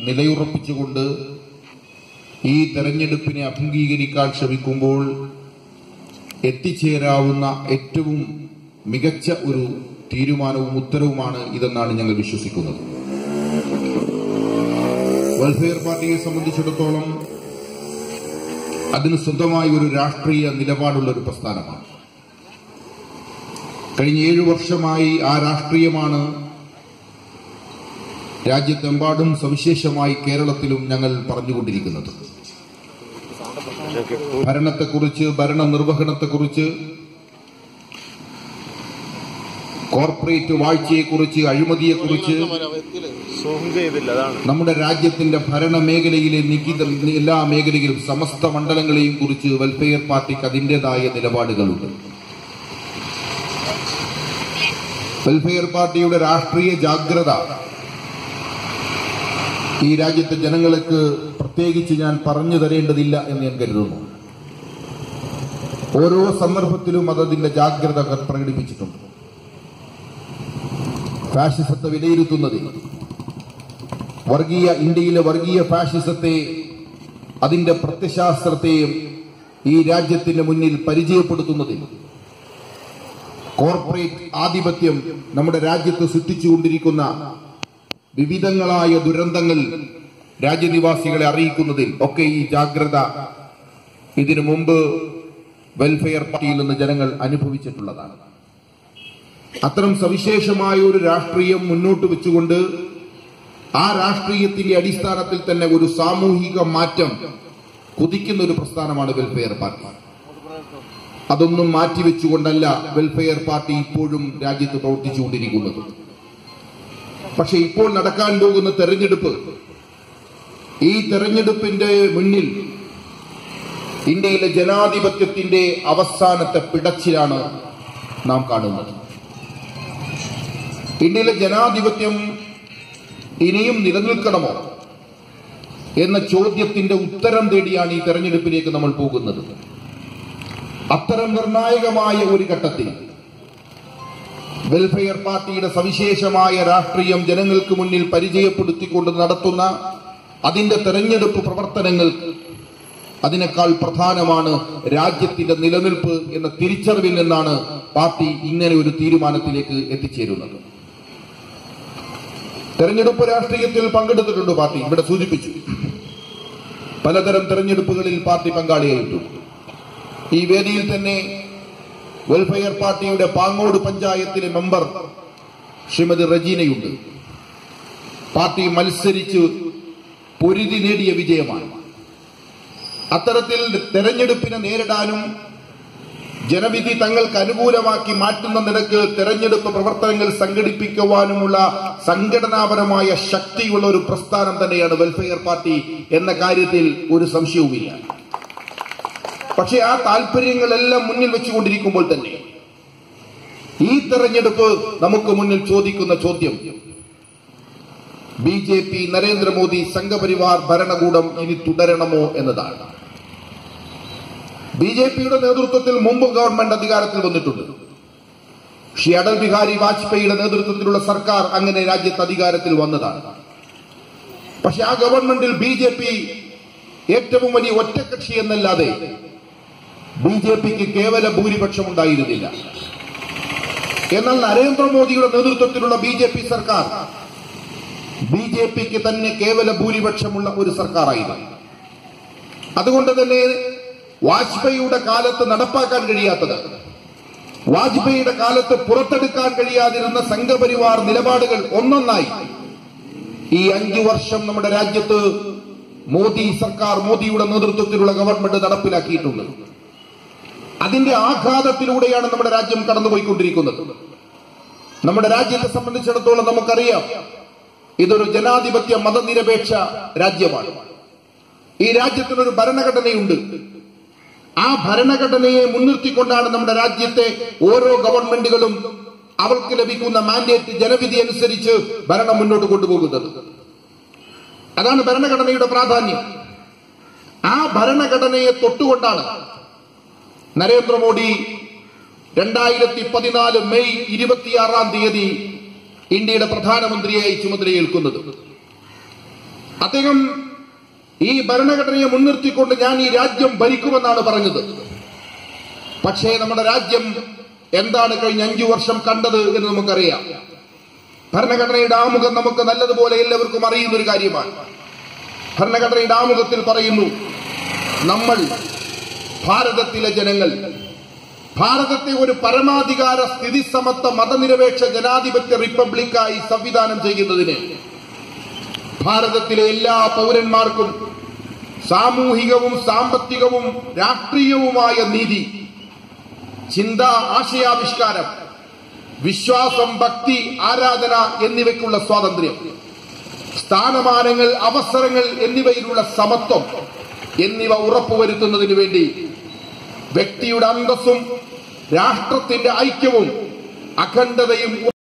നിലയുറപ്പിച്ചുകൊണ്ട് ഈ തെരഞ്ഞെടുപ്പിനെ അഭിമുഖീകരിക്കാൻ ശ്രമിക്കുമ്പോൾ എത്തിച്ചേരാവുന്ന ഏറ്റവും മികച്ച ഒരു തീരുമാനവും ഉത്തരവുമാണ് ഇതെന്നാണ് ഞങ്ങൾ വിശ്വസിക്കുന്നത് വെൽഫെയർ പാർട്ടിയെ സംബന്ധിച്ചിടത്തോളം അതിന് സ്വന്തമായ ഒരു രാഷ്ട്രീയ നിലപാടുള്ള ഒരു പ്രസ്ഥാനമാണ് കഴിഞ്ഞ ഏഴു വർഷമായി ആ രാഷ്ട്രീയമാണ് രാജ്യത്തെമ്പാടും സവിശേഷമായി കേരളത്തിലും ഞങ്ങൾ പറഞ്ഞുകൊണ്ടിരിക്കുന്നത് ഭരണത്തെക്കുറിച്ച് ഭരണനിർവഹണത്തെക്കുറിച്ച് കോർപ്പറേറ്റ് വാഴ്ചയെക്കുറിച്ച് അഴിമതിയെക്കുറിച്ച് സൂം ചെയ്തില്ല അതാണ് നമ്മുടെ രാജ്യത്തിന്റെ ഭരണ മേഖലയിലെ നികിത എല്ലാ മേഖലയിലും സമസ്ത മണ്ഡലങ്ങളെയും കുറിച്ച് വെൽഫെയർ പാർട്ടിക്ക് അതിന്റേതായ നിലപാടുകളുണ്ട് വെൽഫെയർ പാർട്ടിയുടെ രാഷ്ട്രീയ ജാഗ്രത ഈ രാജ്യത്തെ ജനങ്ങൾക്ക് പ്രത്യേകിച്ച് ഞാൻ പറഞ്ഞു തരേണ്ടതില്ല എന്ന് ഞാൻ കരുതുന്നു ഓരോ സന്ദർഭത്തിലും അതതിന്റെ ജാഗ്രത പ്രകടിപ്പിച്ചിട്ടുണ്ട് ഫാഷിസത്തെ വിലയിരുത്തുന്നതിൽ വർഗീയ ഇന്ത്യയിലെ വർഗീയ ഫാഷിസത്തെ അതിന്റെ പ്രത്യശാസ്ത്രത്തെയും ഈ രാജ്യത്തിന്റെ മുന്നിൽ പരിചയപ്പെടുത്തുന്നതിൽ കോർപ്പറേറ്റ് ആധിപത്യം നമ്മുടെ രാജ്യത്ത് സൃഷ്ടിച്ചുകൊണ്ടിരിക്കുന്ന വിവിധങ്ങളായ ദുരന്തങ്ങൾ രാജ്യനിവാസികളെ അറിയിക്കുന്നതിൽ ഒക്കെ ഈ ജാഗ്രത ഇതിനു മുമ്പ് വെൽഫെയർ പാർട്ടിയിൽ നിന്ന് ജനങ്ങൾ അനുഭവിച്ചിട്ടുള്ളതാണ് അത്തരം സവിശേഷമായ ഒരു രാഷ്ട്രീയം മുന്നോട്ട് വെച്ചുകൊണ്ട് ആ രാഷ്ട്രീയത്തിന്റെ അടിസ്ഥാനത്തിൽ തന്നെ ഒരു സാമൂഹിക മാറ്റം കുതിക്കുന്ന ഒരു പ്രസ്ഥാനമാണ് വെൽഫെയർ പാർട്ടി അതൊന്നും മാറ്റിവെച്ചുകൊണ്ടല്ല വെൽഫെയർ പാർട്ടി ഇപ്പോഴും രാജ്യത്ത് പ്രവർത്തിച്ചുകൊണ്ടിരിക്കുന്നത് പക്ഷെ ഇപ്പോൾ നടക്കാൻ പോകുന്ന തെരഞ്ഞെടുപ്പ് ഈ തെരഞ്ഞെടുപ്പിന്റെ മുന്നിൽ ഇന്ത്യയിലെ ജനാധിപത്യത്തിന്റെ അവസാനത്തെ പിടച്ചിലാണ് നാം കാണുന്നത് ഇന്ത്യയിലെ ജനാധിപത്യം ഇനിയും നിലനിൽക്കണമോ എന്ന ചോദ്യത്തിന്റെ ഉത്തരം തേടിയാണ് ഈ തെരഞ്ഞെടുപ്പിലേക്ക് നമ്മൾ പോകുന്നത് അത്തരം നിർണായകമായ ഒരു ഘട്ടത്തിൽ വെൽഫെയർ പാർട്ടിയുടെ സവിശേഷമായ രാഷ്ട്രീയം ജനങ്ങൾക്ക് മുന്നിൽ പരിചയപ്പെടുത്തിക്കൊണ്ട് നടത്തുന്ന അതിന്റെ തെരഞ്ഞെടുപ്പ് പ്രവർത്തനങ്ങൾ അതിനേക്കാൾ പ്രധാനമാണ് രാജ്യത്തിന്റെ നിലനിൽപ്പ് എന്ന തിരിച്ചറിവിൽ നിന്നാണ് പാർട്ടി ഇങ്ങനെ ഒരു തീരുമാനത്തിലേക്ക് എത്തിച്ചേരുന്നത് തെരഞ്ഞെടുപ്പ് രാഷ്ട്രീയത്തിൽ പങ്കെടുത്തിട്ടുണ്ട് പാർട്ടി ഇവിടെ സൂചിപ്പിച്ചു പലതരം തെരഞ്ഞെടുപ്പുകളിൽ പാർട്ടി പങ്കാളിയായിട്ടുണ്ട് ഈ വേദിയിൽ തന്നെ വെൽഫെയർ പാർട്ടിയുടെ പാങ്ങോട് പഞ്ചായത്തിലെ മെമ്പർ ശ്രീമതി റജീനയുണ്ട് പാർട്ടി മത്സരിച്ച് പൊരുതി നേടിയ വിജയമാണ് അത്തരത്തിൽ തെരഞ്ഞെടുപ്പിനെ നേരിടാനും ജനവിധി തങ്ങൾക്ക് അനുകൂലമാക്കി മാറ്റുന്ന നിരക്ക് തെരഞ്ഞെടുപ്പ് പ്രവർത്തനങ്ങൾ സംഘടിപ്പിക്കുവാനുമുള്ള സംഘടനാപരമായ ശക്തിയുള്ള ഒരു പ്രസ്ഥാനം തന്നെയാണ് വെൽഫെയർ പാർട്ടി എന്ന കാര്യത്തിൽ ഒരു സംശയവുമില്ല പക്ഷെ ആ താല്പര്യങ്ങളെല്ലാം മുന്നിൽ വെച്ചുകൊണ്ടിരിക്കുമ്പോൾ തന്നെ ഈ തെരഞ്ഞെടുപ്പ് നമുക്ക് മുന്നിൽ ചോദിക്കുന്ന ചോദ്യം B J P Narendra Modi Sangh Parivar ഭരണകൂടം ഇനി തുടരണമോ എന്നതാണ് ബി ജെ പിയുടെ നേതൃത്വത്തിൽ മുമ്പ് ഗവൺമെന്റ് അധികാരത്തിൽ വന്നിട്ടുണ്ട് ശ്രീ അടൽ ബിഹാരി വാജ്പേയിയുടെ നേതൃത്വത്തിലുള്ള സർക്കാർ അങ്ങനെ രാജ്യത്ത് അധികാരത്തിൽ വന്നതാണ് പക്ഷെ ആ ഗവൺമെന്റിൽ ബി ജെ പി ഏറ്റവും വലിയ ഒറ്റക്കക്ഷി എന്നല്ലാതെ ബി ജെ പിക്ക് കേവല ഭൂരിപക്ഷം ഉണ്ടായിരുന്നില്ല എന്നാൽ നരേന്ദ്രമോദിയുടെ നേതൃത്വത്തിലുള്ള ബി ജെ പി സർക്കാർ ബി ജെ പിക്ക് തന്നെ കേവല ഭൂരിപക്ഷമുള്ള ഒരു സർക്കാരായിരുന്നു അതുകൊണ്ട് തന്നെ വാജ്പേയിയുടെ കാലത്ത് നടപ്പാക്കാൻ കഴിയാത്തത് വാജ്പേയിയുടെ കാലത്ത് പുറത്തെടുക്കാൻ കഴിയാതിരുന്ന സംഘപരിവാർ നിലപാടുകൾ ഒന്നൊന്നായി ഈ അഞ്ചു വർഷം നമ്മുടെ രാജ്യത്ത് മോദി സർക്കാർ മോദിയുടെ നേതൃത്വത്തിലുള്ള ഗവൺമെന്റ് നടപ്പിലാക്കിയിട്ടുണ്ട് അതിന്റെ ആഘാതത്തിലൂടെയാണ് നമ്മുടെ രാജ്യം കടന്നുപോയിക്കൊണ്ടിരിക്കുന്നത് നമ്മുടെ രാജ്യത്തെ സംബന്ധിച്ചിടത്തോളം നമുക്കറിയാം ഇതൊരു ജനാധിപത്യ മതനിരപേക്ഷ രാജ്യമാണ് ഈ രാജ്യത്തിനൊരു ഭരണഘടനയുണ്ട് ആ ഭരണഘടനയെ മുൻനിർത്തിക്കൊണ്ടാണ് നമ്മുടെ രാജ്യത്തെ ഓരോ ഗവൺമെന്റുകളും അവർക്ക് ലഭിക്കുന്ന മാൻഡേറ്റ് ജനവിധി അനുസരിച്ച് ഭരണം മുന്നോട്ട് കൊണ്ടുപോകുന്നത് അതാണ് ഭരണഘടനയുടെ പ്രാധാന്യം ആ ഭരണഘടനയെ തൊട്ടുകൊണ്ടാണ് നരേന്ദ്രമോദി രണ്ടായിരത്തി പതിനാല് മെയ് ഇരുപത്തിയാറാം തീയതി ഇന്ത്യയുടെ പ്രധാനമന്ത്രിയായി ചുമതലയേൽക്കുന്നത് അദ്ദേഹം ഈ ഭരണഘടനയെ മുൻനിർത്തിക്കൊണ്ട് ഞാൻ ഈ രാജ്യം ഭരിക്കുമെന്നാണ് പറഞ്ഞത് പക്ഷേ നമ്മുടെ രാജ്യം എന്താണ് കഴിഞ്ഞ അഞ്ചു വർഷം കണ്ടത് എന്ന് നമുക്കറിയാം ഭരണഘടനയുടെ ആമുഖം നമുക്ക് നല്ലതുപോലെ എല്ലാവർക്കും അറിയുന്ന ഒരു കാര്യമാണ് ഭരണഘടനയുടെ ആമുഖത്തിൽ പറയുന്നു നമ്മൾ ഭാരതത്തിലെ ജനങ്ങൾ ഭാരതത്തെ ഒരു പരമാധികാര സ്ഥിതിസമത്വ മതനിരപേക്ഷ ജനാധിപത്യ റിപ്പബ്ലിക്കായി സംവിധാനം ചെയ്യുന്നതിന് ഭാരതത്തിലെ എല്ലാ പൗരന്മാർക്കും സാമൂഹികവും സാമ്പത്തികവും രാഷ്ട്രീയവുമായ നീതി ചിന്ത ആശയാവിഷ്കാരം വിശ്വാസം ഭക്തി ആരാധന എന്നിവയ്ക്കുള്ള സ്വാതന്ത്ര്യം സ്ഥാനമാനങ്ങൾ അവസരങ്ങൾ എന്നിവയിലുള്ള സമത്വം എന്നിവ ഉറപ്പുവരുത്തുന്നതിനു വേണ്ടി വ്യക്തിയുടെ അന്തസ്സും രാഷ്ട്രത്തിന്റെ ഐക്യവും അഖണ്ഡതയും